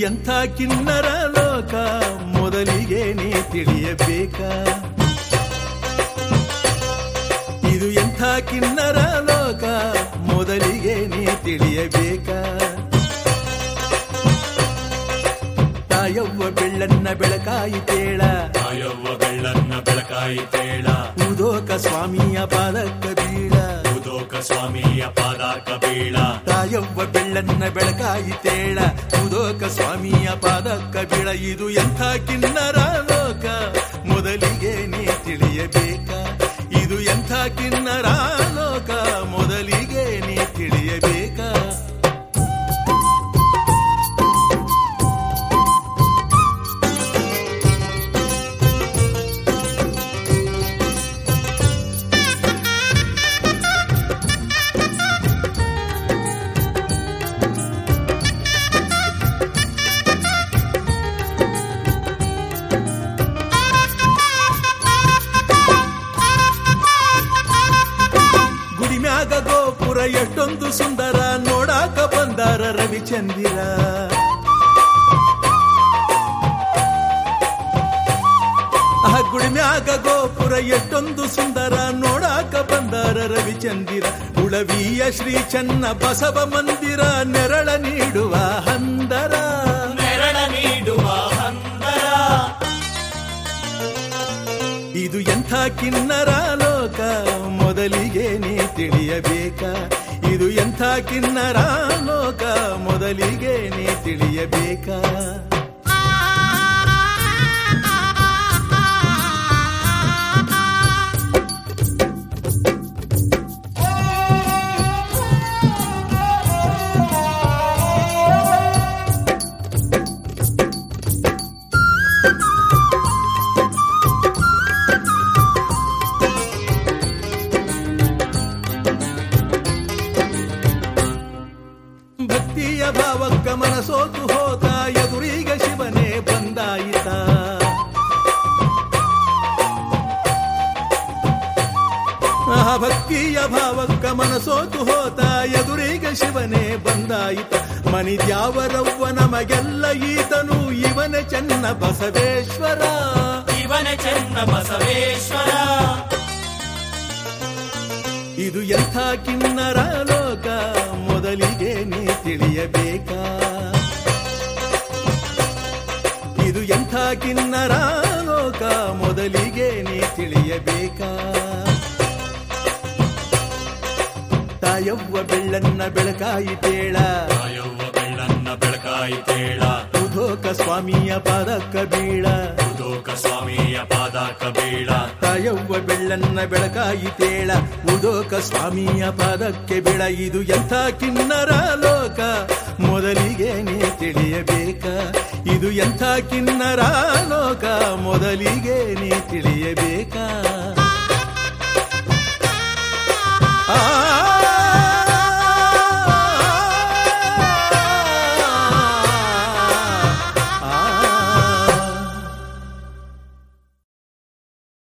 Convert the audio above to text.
ಎಂಥ ಕಿನ್ನರ ಲೋಕ ಮೊದಲಿಗೆ ನೀ ತಿಳಿಯಬೇಕಾ ಇದು ಎಂಥ ಕಿನ್ನರ ಲೋಕ ಮೊದಲಿಗೆ ನೀ ತಿಳಿಯಬೇಕಾ ತಾಯವ್ವ ಬೆಳ್ಳನ್ನ ಬೆಳಕಾಯಿತೇಳ ತಾಯವ್ವ ಬೆಳ್ಳನ್ನ ಬೆಳಕಾಯಿತೇಳ ಉದೋಕ ಸ್ವಾಮಿಯ ಪಾದಕ್ಕ ಬೀಳ ಉದೋಕ ಸ್ವಾಮಿಯ ಪಾದಾಕ ಬೀಳ ತಾಯವ್ವ ಬೆಳ್ಳನ್ನ ಬೆಳಕಾಯಿತೇಳ ಉದೋಕ ಸ್ವಾಮಿಯ ಪಾದಕ್ಕ ಬೀಳ ಇದು ಎಂಥ ಕಿನ್ನರ ಲೋಕ ಮೊದಲಿಗೆ ನೀ ತಿಳಿಯಬೇಕ ಇದು ಎಂಥ ಕಿನ್ನರ ಲೋಕ ಮೊದಲಿಗೆ ನೀ ತಿಳಿಯಬೇಕಾ ಗುಡಿಮ್ಯಾಗ ಗೋಪುರ ಎಷ್ಟೊಂದು ಸುಂದರ ನೋಡಾಕ ಬಂದಾರ ರವಿಚಂದಿರ ಆ ಗುಡಿಮ್ಯಾಗ ಗೋಪುರ ಎಷ್ಟೊಂದು ಸುಂದರ ನೋಡಾಕ ಬಂದಾರ ರವಿಚಂದಿರ ಉಳವಿಯ ಶ್ರೀ ಚನ್ನ ಬಸವ ಮಂದಿರ ನೆರಳ ನೀಡುವ ಹಂದರ ನೆರಳ ನೀಡುವ ಹಂದರ ಇದು ಎಂಥ ಕಿನ್ನರ ಲೋಕ ಮೊದಲಿಗೆ ನೀ ತಿಳಿಯಬೇಕ ಇದು ಎಂಥ ಕಿನ್ನರ ಲೋಕ ಮೊದಲಿಗೆ ನೀ ತಿಳಿಯಬೇಕಾ ಭಕ್ತಿಯ ಭಾವಕ್ಕ ಮನಸೋತು ಹೋತ ಎದುರೀಗ ಶಿವನೇ ಬಂದಾಯಿತ ಆ ಭಕ್ತಿಯ ಭಾವಕ್ಕ ಮನಸೋತು ಹೋತ ಎದುರೀಗ ಶಿವನೇ ಬಂದಾಯಿತ ಮನಿದ್ಯಾವರವ್ವ ನಮಗೆಲ್ಲ ಈತನು ಇವನ ಚೆನ್ನ ಬಸವೇಶ್ವರ ಇವನ ಚೆನ್ನ ಬಸವೇಶ್ವರ ಇದು ಎಂಥ ಕಿನ್ನರ ಲೋಕ ಮೊದಲಿಗೆ ನೀ ತಿಳಿಯಬೇಕಾ ಇದು ಎಂಥ ಕಿನ್ನರ ಲೋಕ ಮೊದಲಿಗೆ ನೀ ತಿಳಿಯಬೇಕಾ ತಾಯವ್ವ ಬೆಳ್ಳನ್ನ ಬೆಳಕಾಯಿತೇಳ ತಾಯವ್ವ ಬೆಳ್ಳನ್ನ ಬೆಳಕಾಯಿತೇಳ ಉದೋಕ ಸ್ವಾಮಿಯ ಪಾದಕ್ಕ ಬೀಳ ಉದೋಕ ಸ್ವಾಮಿಯ ಪಾದಾಕ ಬೀಳ ತಾಯವ್ವ ಬೆಳ್ಳನ್ನ ಬೆಳಕಾಯಿತೇಳ ಉದೋಕ ಸ್ವಾಮಿಯ ಪಾದಕ್ಕೆ ಬೆಳ ಇದು ಎಂಥ ಕಿನ್ನರ ಲೋಕ ಮೊದಲಿಗೆ ನೀ ತಿಳಿಯಬೇಕ ಇದು ಎಂಥ ಕಿನ್ನರ ಲೋಕ ಮೊದಲಿಗೆ ನೀ ತಿಳಿಯಬೇಕಾ